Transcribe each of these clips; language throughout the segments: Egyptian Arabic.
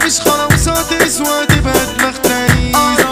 مش خلاص هتسوى تبقى دماغ تايس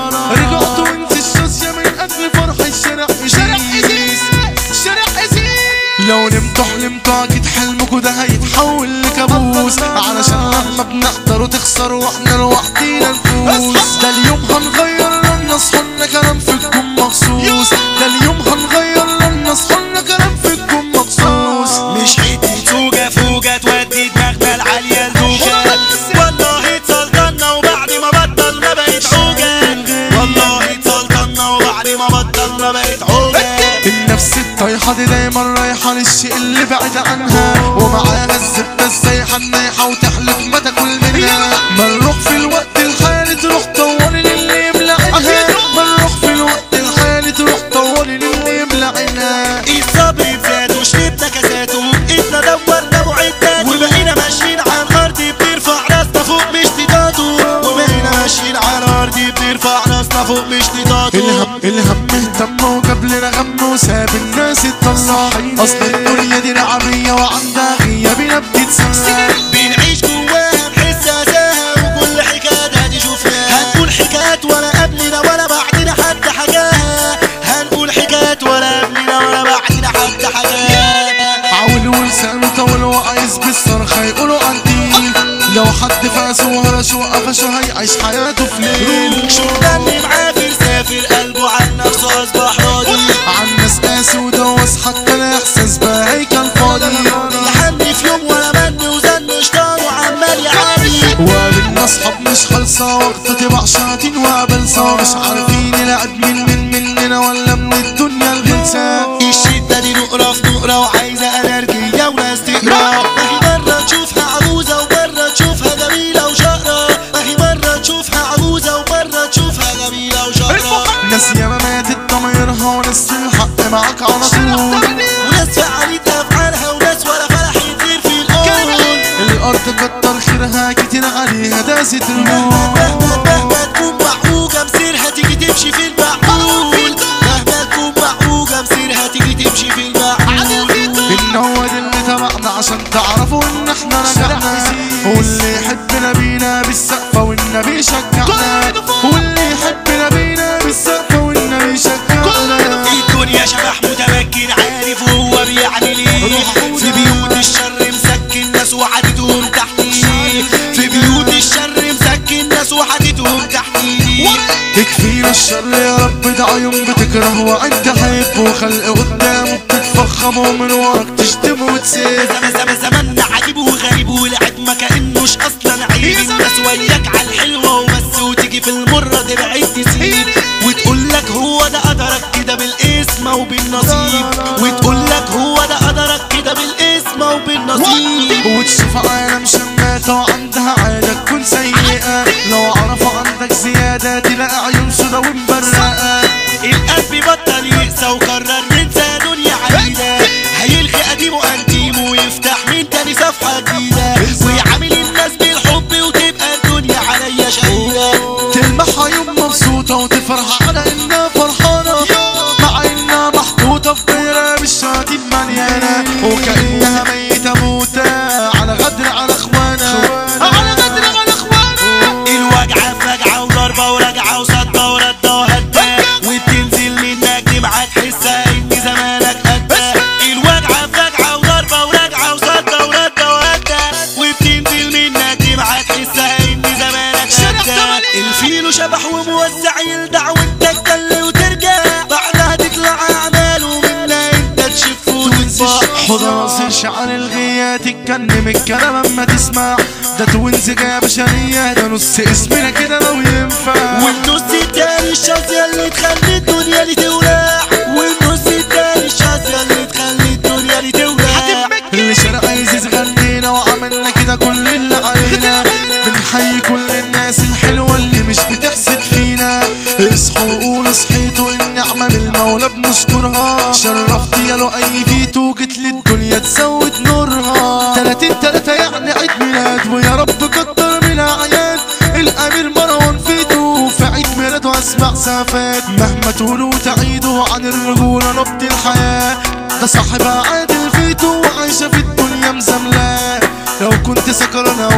رجعت وانت الشاصية من اجل فرح الشارع شارع ازيز ازيز شارع ازيز لو نمتوا حلمتوا اكيد حلمكوا ده هيتحول لكابوس علشان لما بنقدروا تخسروا واحنا لوحدينا نفوز ده اليوم هنغير لما صحنا كلام في الجون مخصوص ده اليوم هنغير لما صحنا كلام في الجون مخصوص مش حتة فوجة فوجة تودي دماغنا العالية الدوجة والله اتسلطنا وبعد ما بطلنا بقت عوجة والله اتسلطنا وبعد ما بطلنا بقت عوجة النفس الطايحة دي دايما رايحة للشيء اللي بعيد عنها ومعاها الزبدة السايحة النايحة وتحلف ما تاكل منها ما نروح في الوقت الحالي تروح طوري للي يملى عينها ما نروح في الوقت الحالي تروح طوري للي يملى عينها الصبر زاد وشربنا كاسات وبقيتنا دورنا معدات وبقينا ماشيين على الارض بنرفع راسنا فوق مش تطاطو وبقينا ماشيين على الارض بنرفع راسنا فوق مش تطاطو الهم الهم اهتم وجاب لنا غم وساب الناس تطلع اصل الدنيا دي لعبية وعندها غيابنا بتتسمع بنعيش جواها نحس اساها وكل حكايات هتشوفها هنقول حكايات ولا قبلنا ولا بعدنا حتى حكاها هنقول حكايات ولا قبلنا ولا بعدنا حتى حكاها عول ولسانه طول وعايز بالصرخة يقولوا قنديل لو حد فاس وهرش وقفشه هيعيش حياته في ليل شفنا اللي معافر سافر قلبه عن نفسه اصبح راضي عن ناس قاسي ودوس حتى الاحساس بقى هيكل فاضي يحني في يوم ولا من وزن شطان وعمال يعاني وقابلنا اصحاب مش خالصة وقت تبع شاطين وقابلصة مش عارفين العب مين من مننا ولا من الدنيا الغلسة الشدة دي نقرة في نقرة وعايزة انرجية وناس تقرا ما هي مرة تشوفها عجوزة ومرة تشوفها جميلة وشقرة ما هي مرة تشوفها عجوزة ومرة تشوفها جميلة وشقرة ناس ياما ماتت ضميرها وناس الحق معاك على طول وناس فعلت افعالها وناس ولا فرح يطير في القول الارض كتر خيرها كتير عليها داست الموت مهما مهما تكون معوجة مسيرها تيجي تمشي في المعقول مهما تكون معوجة مسيرها تيجي تمشي في المعقول ان هو ده اللي تبعنا عشان تعرفوا ان احنا رجعنا واللي يحبنا بينا بالسقفة والنبي يشجعنا واللي يحبنا بينا بالسقفة والنبي يشجعنا الدنيا شبح متمكن عارف هو بيعمل ايه في بيوت الشر مسكن ناس وحدتهم تحتيه في بيوت الشر مسكن ناس وحدتهم تحتيه تكفينا الشر يا رب ده عيون بتكره وانت حب وخلق قدامه بتتفخم ومن وراك تشتم وتسيب زمان زمان زماننا عجيب وغريب والعيب ما كانوش اصلا عيب الناس وياك على الحلوه وبس وتيجي في المره دي بعيد تسيب وتقول لك هو ده قدرك كده بالاسم وبالنصيب وتقول لك هو ده قدرك كده بالاسم وبالنصيب وتشوف عالم شماتة وعندها عادة تكون سيئة لو عرفوا عندك زيادة تلاقي عيون سودا ومبرقة القلب بطل يقسى وقرر ينسى دنيا عديدة هيلغي قديمه قديمه ويفتح من تاني صفحة جديدة ويعامل الناس بالحب وتبقى الدنيا عليا شهيدة تلمح عيون مبسوطة وتفرح على انها فرحانة مع انها محطوطة في دايرة بالشياطين مليانة وكأنها ميتة موتة على غدر على اخوانا على غدر على اخوانا الوجعة فجعة وضربة ورجعة وصدة وردة وهدة وبتنزل منك دمعة تحسها ان زمانك قدها الوجعة فجعة وضربة ورجعة وصدة وردة وهدة وبتنزل منك دمعة تحسها ان زمانك قدها الفيل شبح وموزع يلدع وانت تكل وترجع بعدها تطلع اعماله منا انت تشف وتنصح حضن ناصر شعر الغيات تتكلم الكلام اما تسمع ده توينز جايه بشريه ده نص اسمنا كده لو ينفع والنص التاني الشاذية اللي تخلي الدنيا اللي تولع والنص التاني الشاذية اللي تخلي الدنيا اللي تولع اللي شرق عايز غنينا وعملنا كده كل اللي علينا بنحيي كل الناس الحلوة اللي مش بتحسد فينا اصحوا وقولوا صحيتوا النعمة من المولى بنشكرها شرفت يا لو اي فيتو جيت للدنيا تزود نورها تلاتين تلاتة يعني عيد ميلاد ويا رب كتر من اعياد الامير مروان فيتو في عيد ميلاده اسمع سافات مهما تقولوا تعيدوا عن الرجولة نبض الحياة ده صاحب عادل فيتو وعايشة في الدنيا مزملة لو كنت سكران او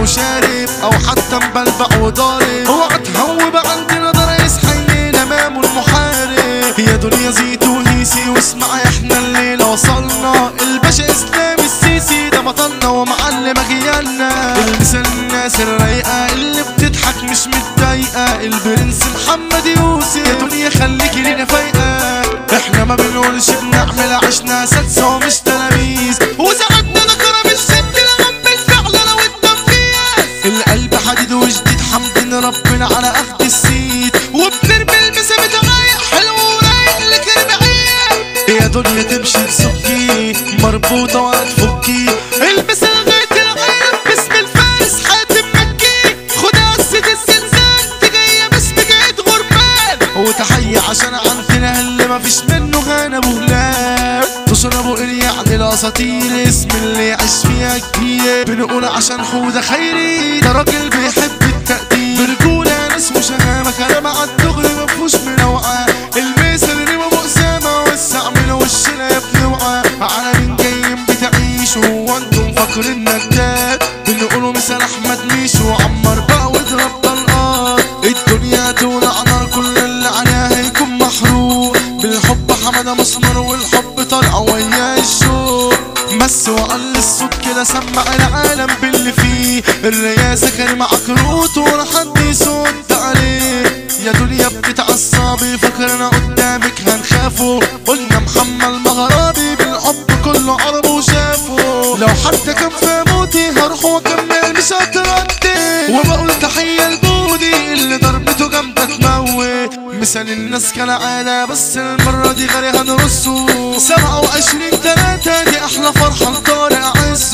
وشارب او حتى مبلبع وضارب اوعى تهوب عندنا ده رئيس حينا امامه المحارب يا دنيا زيت وهيسي واسمع احنا الليله وصلنا الباشا اسلام السيسي ده بطلنا ومعلم اجيالنا المثال الناس الرايقه اللي بتضحك مش متضايقه البرنس محمد يوسف يا دنيا خليكي لينا فايقه احنا ما بنقولش بنعمل عشنا سادسه ومش تلاميذ وزعجنا نكره بالست لغم بالفعل لو التنفيذ القلب حديد وجديد حمدين ربنا على اخد السيد وبنرمي المسا بتغير حلو ورايق لك بعيد يا دنيا تمشي تسكي مربوطة وهتفكي البس لغاية الغيب باسم الفارس حاتم مكي خد قصة الزنزان تجية باسم جيد غربان وتحية عشان عندنا اللي مفيش منه غانا بهلال تشربوا إيه يعني الاساطير اسم اللي يعيش فيها كبير بنقول عشان حوده خيري ده راجل بيحب التقدير برجولة ناس وشهامة كلام عالدغري مفهوش منوعة المثل ريما مؤسامة واستعمل وشنا يا ابني وعاء على مين جايين بتعيشوا هو انتم فاكرين نجات بنقولوا مثال احمد ميشو عمر بقى واضرب طلقات الدنيا تولع نار كل اللي عليها هيكون محروق بالحب حمادة مسمر والحب طالع ويا الشوق مس وقل الصوت كده سمع العالم باللي فيه الرئاسة كان معاك روت ولا حد يصد عليه يا دنيا بتتعصبي فاكرنا قدامك هنخافوا قلنا محمد مغربي بالحب كله عرب وشافه لو حتى كان في موتي هروح واكمل مش هتردد وبقول تحية لبودي اللي ضربته جامدة تموت مثال الناس كالعادة بس المرة دي غير هنرصه سبعة وعشرين تلاتة دي أحلى فرحة لطارق عز